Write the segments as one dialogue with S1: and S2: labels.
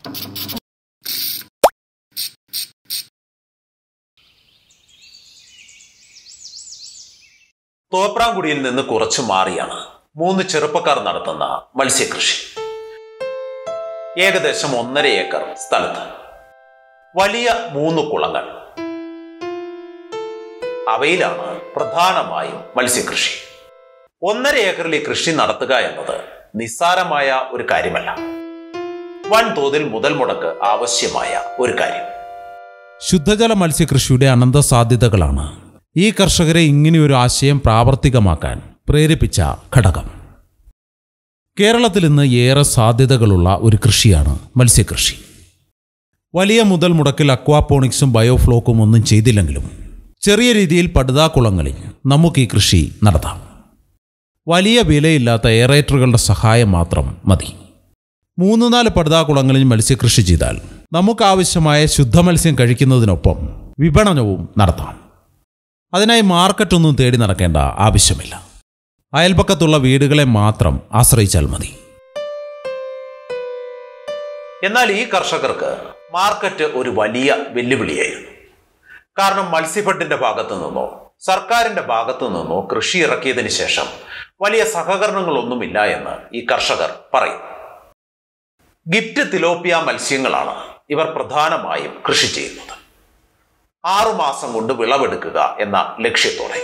S1: തോപ്രാംകുടിയിൽ നിന്ന് കുറച്ചു മാറിയാണ് മൂന്ന് ചെറുപ്പക്കാർ നടത്തുന്ന മത്സ്യകൃഷി ഏകദേശം ഒന്നര ഏക്കർ സ്ഥലത്ത് വലിയ മൂന്ന് കുളങ്ങൾ അവയിലാണ് പ്രധാനമായും മത്സ്യകൃഷി ഒന്നര ഏക്കറിൽ ഈ കൃഷി നടത്തുക എന്നത് നിസ്സാരമായ ഒരു കാര്യമല്ല വൻതോതിൽ മുതൽ മുടക്ക് ആവശ്യമായ ഒരു കാര്യം
S2: ശുദ്ധജല മത്സ്യകൃഷിയുടെ അനന്ത സാധ്യതകളാണ് ഈ കർഷകരെ ഇങ്ങനെയൊരു ആശയം പ്രാവർത്തികമാക്കാൻ പ്രേരിപ്പിച്ച ഘടകം കേരളത്തിൽ ഇന്ന് ഏറെ സാധ്യതകളുള്ള ഒരു കൃഷിയാണ് മത്സ്യകൃഷി വലിയ മുതൽ മുടക്കിൽ അക്വാപോണിക്സും ബയോഫ്ലോക്കും ഒന്നും ചെയ്തില്ലെങ്കിലും ചെറിയ രീതിയിൽ പടുതാക്കുളങ്ങളിൽ നമുക്ക് ഈ കൃഷി നടത്താം വലിയ വിലയില്ലാത്ത എയറേറ്ററുകളുടെ സഹായം മാത്രം മതി മൂന്ന് നാല് പടുതാക്കുളങ്ങളിൽ മത്സ്യകൃഷി ചെയ്താൽ നമുക്കാവശ്യമായ ശുദ്ധമത്സ്യം കഴിക്കുന്നതിനൊപ്പം വിപണനവും നടത്താം അതിനായി മാർക്കറ്റൊന്നും തേടി നടക്കേണ്ട ആവശ്യമില്ല അയൽപക്കത്തുള്ള വീടുകളെ മാത്രം ആശ്രയിച്ചാൽ മതി
S1: എന്നാൽ ഈ കർഷകർക്ക് മാർക്കറ്റ് ഒരു വലിയ വെല്ലുവിളിയായിരുന്നു കാരണം മത്സ്യഫെഡിന്റെ ഭാഗത്തു നിന്നോ സർക്കാരിന്റെ ഭാഗത്തു നിന്നോ കൃഷി ഇറക്കിയതിന് ശേഷം വലിയ സഹകരണങ്ങളൊന്നുമില്ല എന്ന് ഈ കർഷകർ പറയും ഗിഫ്റ്റ് തിലോപ്പിയ മത്സ്യങ്ങളാണ് ഇവർ പ്രധാനമായും കൃഷി ചെയ്യുന്നത് ആറുമാസം കൊണ്ട് വിളവെടുക്കുക എന്ന ലക്ഷ്യത്തോടെ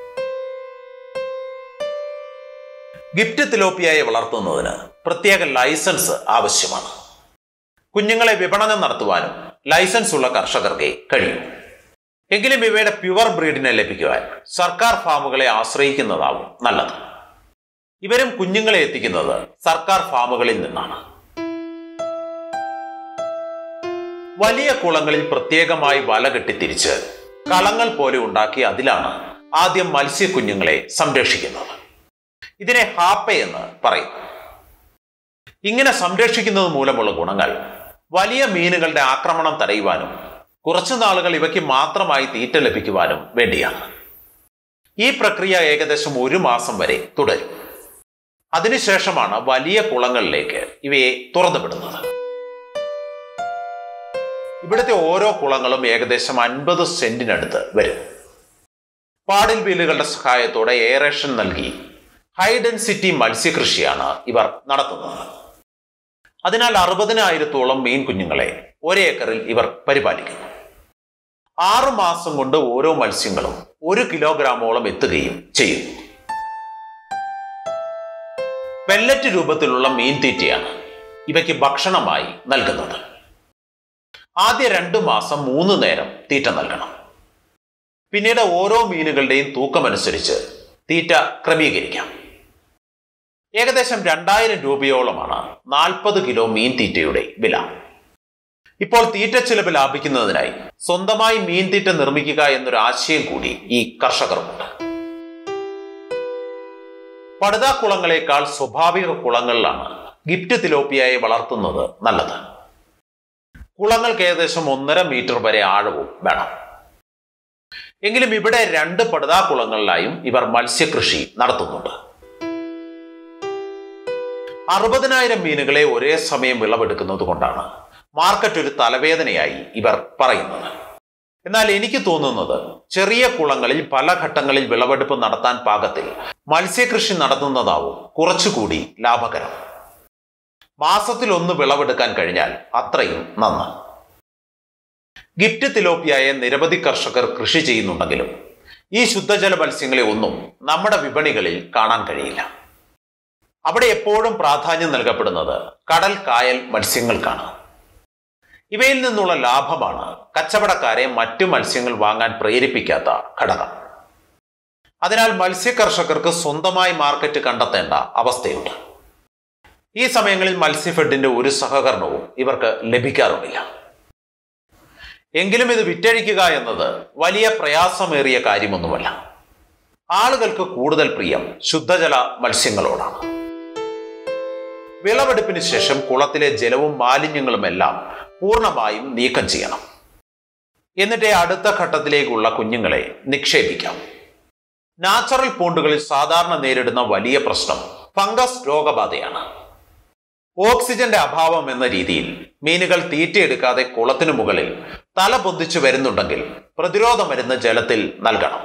S1: ഗിഫ്റ്റ് തിലോപ്പിയയെ വളർത്തുന്നതിന് പ്രത്യേക ലൈസൻസ് ആവശ്യമാണ് കുഞ്ഞുങ്ങളെ വിപണനം നടത്തുവാനും ലൈസൻസ് ഉള്ള കർഷകർക്കേ കഴിയൂ എങ്കിലും ഇവയുടെ പ്യുവർ ബ്രീഡിനെ ലഭിക്കുവാൻ സർക്കാർ ഫാമുകളെ ആശ്രയിക്കുന്നതാവും നല്ലത് ഇവരും കുഞ്ഞുങ്ങളെ എത്തിക്കുന്നത് സർക്കാർ ഫാമുകളിൽ നിന്നാണ് വലിയ കുളങ്ങളിൽ പ്രത്യേകമായി വല കെട്ടി തിരിച്ച് കളങ്ങൾ പോലെ ഉണ്ടാക്കി അതിലാണ് ആദ്യം മത്സ്യക്കുഞ്ഞുങ്ങളെ സംരക്ഷിക്കുന്നത് ഇതിനെ ഹാപ്പ എന്ന് പറയും ഇങ്ങനെ സംരക്ഷിക്കുന്നത് മൂലമുള്ള ഗുണങ്ങൾ വലിയ മീനുകളുടെ ആക്രമണം തടയുവാനും കുറച്ചു നാളുകൾ ഇവയ്ക്ക് മാത്രമായി തീറ്റ ലഭിക്കുവാനും വേണ്ടിയാണ് ഈ പ്രക്രിയ ഏകദേശം ഒരു മാസം വരെ തുടരും അതിനുശേഷമാണ് വലിയ കുളങ്ങളിലേക്ക് ഇവയെ തുറന്നുവിടുന്നത് ഇവിടുത്തെ ഓരോ കുളങ്ങളും ഏകദേശം അൻപത് സെന്റിനടുത്ത് വരും പാടിൽ വീലുകളുടെ സഹായത്തോടെ എയറേഷൻ നൽകി ഹൈ ഡെൻസിറ്റി മത്സ്യകൃഷിയാണ് ഇവർ നടത്തുന്നത് അതിനാൽ അറുപതിനായിരത്തോളം മീൻ കുഞ്ഞുങ്ങളെ ഒരേക്കറിൽ ഇവർ പരിപാലിക്കുന്നു ആറു മാസം കൊണ്ട് ഓരോ മത്സ്യങ്ങളും ഒരു കിലോഗ്രാമോളം എത്തുകയും ചെയ്യുന്നു പെല്ലറ്റ് രൂപത്തിലുള്ള മീൻ തീറ്റയാണ് ഇവയ്ക്ക് ഭക്ഷണമായി നൽകുന്നത് ആദ്യ രണ്ടു മാസം മൂന്ന് നേരം തീറ്റ നൽകണം പിന്നീട് ഓരോ മീനുകളുടെയും തൂക്കമനുസരിച്ച് തീറ്റ ക്രമീകരിക്കാം ഏകദേശം രണ്ടായിരം രൂപയോളമാണ് നാൽപ്പത് കിലോ മീൻ തീറ്റയുടെ വില ഇപ്പോൾ തീറ്റ ചിലവ് ലാഭിക്കുന്നതിനായി സ്വന്തമായി മീൻ തീറ്റ നിർമ്മിക്കുക എന്നൊരു ആശയം കൂടി ഈ കർഷകർക്കുണ്ട് പടുതാ കുളങ്ങളെക്കാൾ സ്വാഭാവിക കുളങ്ങളിലാണ് ഗിഫ്റ്റ് തിലോപ്പിയായി വളർത്തുന്നത് നല്ലത് കുളങ്ങൾക്ക് ഏകദേശം ഒന്നര മീറ്റർ വരെ ആഴവും വേണം എങ്കിലും ഇവിടെ രണ്ട് പടുതാ കുളങ്ങളിലായും ഇവർ മത്സ്യകൃഷി നടത്തുന്നുണ്ട് അറുപതിനായിരം മീനുകളെ ഒരേ സമയം വിളവെടുക്കുന്നത് കൊണ്ടാണ് മാർക്കറ്റ് ഒരു തലവേദനയായി ഇവർ പറയുന്നത് എന്നാൽ എനിക്ക് തോന്നുന്നത് ചെറിയ കുളങ്ങളിൽ പല ഘട്ടങ്ങളിൽ വിളവെടുപ്പ് നടത്താൻ പാകത്തിൽ മത്സ്യകൃഷി നടത്തുന്നതാവും കുറച്ചുകൂടി ലാഭകരം മാസത്തിൽ ഒന്ന് വിളവെടുക്കാൻ കഴിഞ്ഞാൽ അത്രയും നന്ന് ഗിഫ്റ്റ് തിലോപ്പിയായ നിരവധി കർഷകർ കൃഷി ചെയ്യുന്നുണ്ടെങ്കിലും ഈ ശുദ്ധജല മത്സ്യങ്ങളെ ഒന്നും നമ്മുടെ വിപണികളിൽ കാണാൻ കഴിയില്ല അവിടെ എപ്പോഴും പ്രാധാന്യം നൽകപ്പെടുന്നത് കടൽ കായൽ മത്സ്യങ്ങൾക്കാണ് ഇവയിൽ നിന്നുള്ള ലാഭമാണ് കച്ചവടക്കാരെ മറ്റു മത്സ്യങ്ങൾ വാങ്ങാൻ പ്രേരിപ്പിക്കാത്ത ഘടകം അതിനാൽ മത്സ്യ കർഷകർക്ക് സ്വന്തമായി മാർക്കറ്റ് കണ്ടെത്തേണ്ട അവസ്ഥയുണ്ട് ഈ സമയങ്ങളിൽ മത്സ്യഫെഡിന്റെ ഒരു സഹകരണവും ഇവർക്ക് ലഭിക്കാറുമില്ല എങ്കിലും ഇത് വിറ്റഴിക്കുക എന്നത് വലിയ പ്രയാസമേറിയ കാര്യമൊന്നുമല്ല ആളുകൾക്ക് കൂടുതൽ പ്രിയം ശുദ്ധജല മത്സ്യങ്ങളോടാണ് വിളവെടുപ്പിന് ശേഷം കുളത്തിലെ ജലവും മാലിന്യങ്ങളുമെല്ലാം പൂർണ്ണമായും നീക്കം ചെയ്യണം എന്നിട്ടേ അടുത്ത ഘട്ടത്തിലേക്കുള്ള കുഞ്ഞുങ്ങളെ നിക്ഷേപിക്കാം നാച്ചുറൽ പോണ്ടുകളിൽ സാധാരണ നേരിടുന്ന വലിയ പ്രശ്നം ഫംഗസ് രോഗബാധയാണ് ഓക്സിജന്റെ അഭാവം എന്ന രീതിയിൽ മീനുകൾ തീറ്റയെടുക്കാതെ കുളത്തിനു മുകളിൽ തല പൊന്തിച്ചു വരുന്നുണ്ടെങ്കിൽ പ്രതിരോധ മരുന്ന് ജലത്തിൽ നൽകണം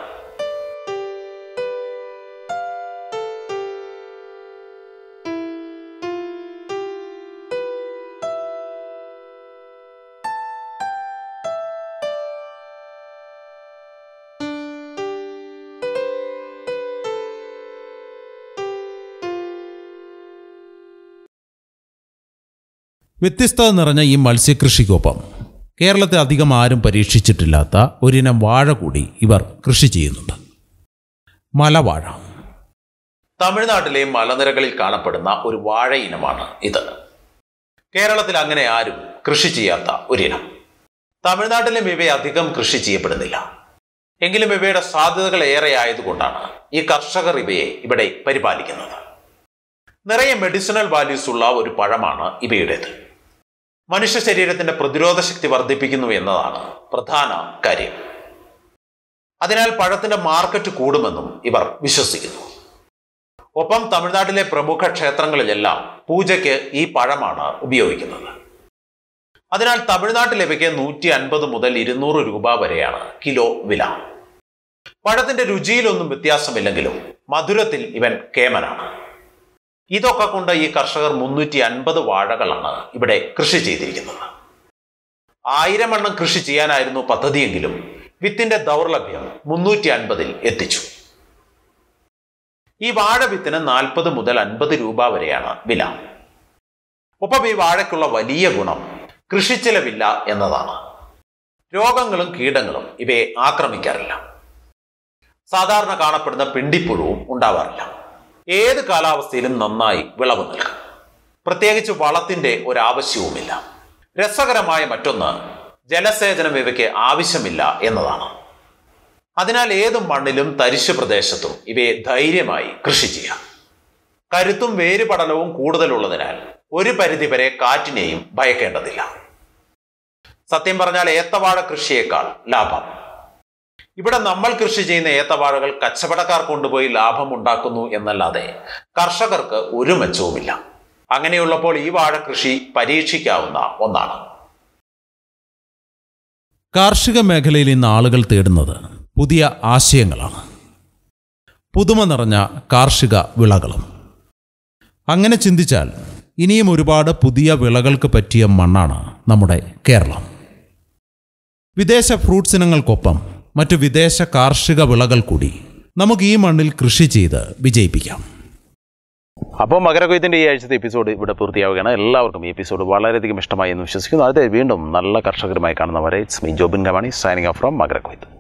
S2: വ്യത്യസ്തത നിറഞ്ഞ ഈ മത്സ്യകൃഷിക്കൊപ്പം കേരളത്തിൽ അധികം ആരും പരീക്ഷിച്ചിട്ടില്ലാത്ത ഒരിനം വാഴ കൂടി ഇവർ കൃഷി ചെയ്യുന്നുണ്ട് മലവാഴ
S1: തമിഴ്നാട്ടിലെ മലനിരകളിൽ കാണപ്പെടുന്ന ഒരു വാഴ ഇനമാണ് ഇത് കേരളത്തിൽ അങ്ങനെ ആരും കൃഷി ചെയ്യാത്ത ഒരിനം തമിഴ്നാട്ടിലും ഇവയെ അധികം കൃഷി ചെയ്യപ്പെടുന്നില്ല എങ്കിലും ഇവയുടെ സാധ്യതകൾ ഏറെ ആയതുകൊണ്ടാണ് ഈ കർഷകർ ഇവയെ ഇവിടെ പരിപാലിക്കുന്നത് നിറയെ മെഡിസിനൽ വാല്യൂസ് ഉള്ള ഒരു പഴമാണ് ഇവയുടേത് മനുഷ്യ ശരീരത്തിന്റെ പ്രതിരോധ ശക്തി വർദ്ധിപ്പിക്കുന്നു എന്നതാണ് പ്രധാന കാര്യം അതിനാൽ പഴത്തിന്റെ മാർക്കറ്റ് കൂടുമെന്നും ഇവർ വിശ്വസിക്കുന്നു ഒപ്പം തമിഴ്നാട്ടിലെ പ്രമുഖ ക്ഷേത്രങ്ങളിലെല്ലാം പൂജയ്ക്ക് ഈ പഴമാണ് ഉപയോഗിക്കുന്നത് അതിനാൽ തമിഴ്നാട്ടിൽ ഇവയ്ക്ക് നൂറ്റി അൻപത് മുതൽ ഇരുന്നൂറ് രൂപ വരെയാണ് കിലോ വില പഴത്തിന്റെ രുചിയിലൊന്നും വ്യത്യാസമില്ലെങ്കിലും മധുരത്തിൽ ഇവൻ കേമനാണ് ഇതൊക്കെ കൊണ്ട് ഈ കർഷകർ മുന്നൂറ്റി അൻപത് വാഴകളാണ് ഇവിടെ കൃഷി ചെയ്തിരിക്കുന്നത് ആയിരം എണ്ണം കൃഷി ചെയ്യാനായിരുന്നു പദ്ധതിയെങ്കിലും വിത്തിന്റെ ദൗർലഭ്യം മുന്നൂറ്റി അൻപതിൽ എത്തിച്ചു ഈ വാഴ വിത്തിന് നാൽപ്പത് മുതൽ അൻപത് രൂപ വരെയാണ് വില ഒപ്പം ഈ വാഴയ്ക്കുള്ള വലിയ ഗുണം കൃഷിച്ചെലവില്ല എന്നതാണ് രോഗങ്ങളും കീടങ്ങളും ഇവയെ ആക്രമിക്കാറില്ല സാധാരണ കാണപ്പെടുന്ന പിണ്ടിപ്പുഴുവും ഉണ്ടാവാറില്ല ഏത് കാലാവസ്ഥയിലും നന്നായി വിളവ് നൽകും പ്രത്യേകിച്ച് വളത്തിന്റെ ഒരാവശ്യവുമില്ല രസകരമായ മറ്റൊന്ന് ജലസേചനം ഇവയ്ക്ക് ആവശ്യമില്ല എന്നതാണ് അതിനാൽ ഏത് മണ്ണിലും തരിശു പ്രദേശത്തും ഇവയെ ധൈര്യമായി കൃഷി ചെയ്യാം കരുത്തും വേരുപടലവും കൂടുതലുള്ളതിനാൽ ഒരു പരിധിവരെ കാറ്റിനെയും ഭയക്കേണ്ടതില്ല സത്യം പറഞ്ഞാൽ ഏത്തവാഴ കൃഷിയേക്കാൾ ലാഭം ഇവിടെ നമ്മൾ കൃഷി ചെയ്യുന്ന ഏത്തവാഴകൾ കച്ചവടക്കാർ കൊണ്ടുപോയി ലാഭം ഉണ്ടാക്കുന്നു എന്നല്ലാതെ കർഷകർക്ക് ഒരു മെച്ചവുമില്ല അങ്ങനെയുള്ളപ്പോൾ ഈ വാഴ കൃഷി പരീക്ഷിക്കാവുന്ന ഒന്നാണ്
S2: കാർഷിക മേഖലയിൽ ഇന്ന് ആളുകൾ തേടുന്നത് പുതിയ ആശയങ്ങളാണ് പുതുമ നിറഞ്ഞ കാർഷിക വിളകളും അങ്ങനെ ചിന്തിച്ചാൽ ഇനിയും ഒരുപാട് പുതിയ വിളകൾക്ക് പറ്റിയ മണ്ണാണ് നമ്മുടെ കേരളം വിദേശ ഫ്രൂട്ട്സ് ഇനങ്ങൾക്കൊപ്പം മറ്റു വിദേശ കാർഷിക വിളകൾ കൂടി നമുക്ക് ഈ മണ്ണിൽ കൃഷി ചെയ്ത് വിജയിപ്പിക്കാം
S1: അപ്പോൾ മകരകൊയ്ത്തിൻ്റെ ഈ ആഴ്ചത്തെ എപ്പിസോഡ് ഇവിടെ പൂർത്തിയാവുകയാണ് എല്ലാവർക്കും ഈ എപ്പിസോഡ് വളരെയധികം ഇഷ്ടമായി എന്ന് വിശ്വസിക്കുന്നു അടുത്ത വീണ്ടും നല്ല കർഷകരുമായി കാണുന്നവരെ it's me Jobin Gavani signing off from മകരകൊയ്ത്ത്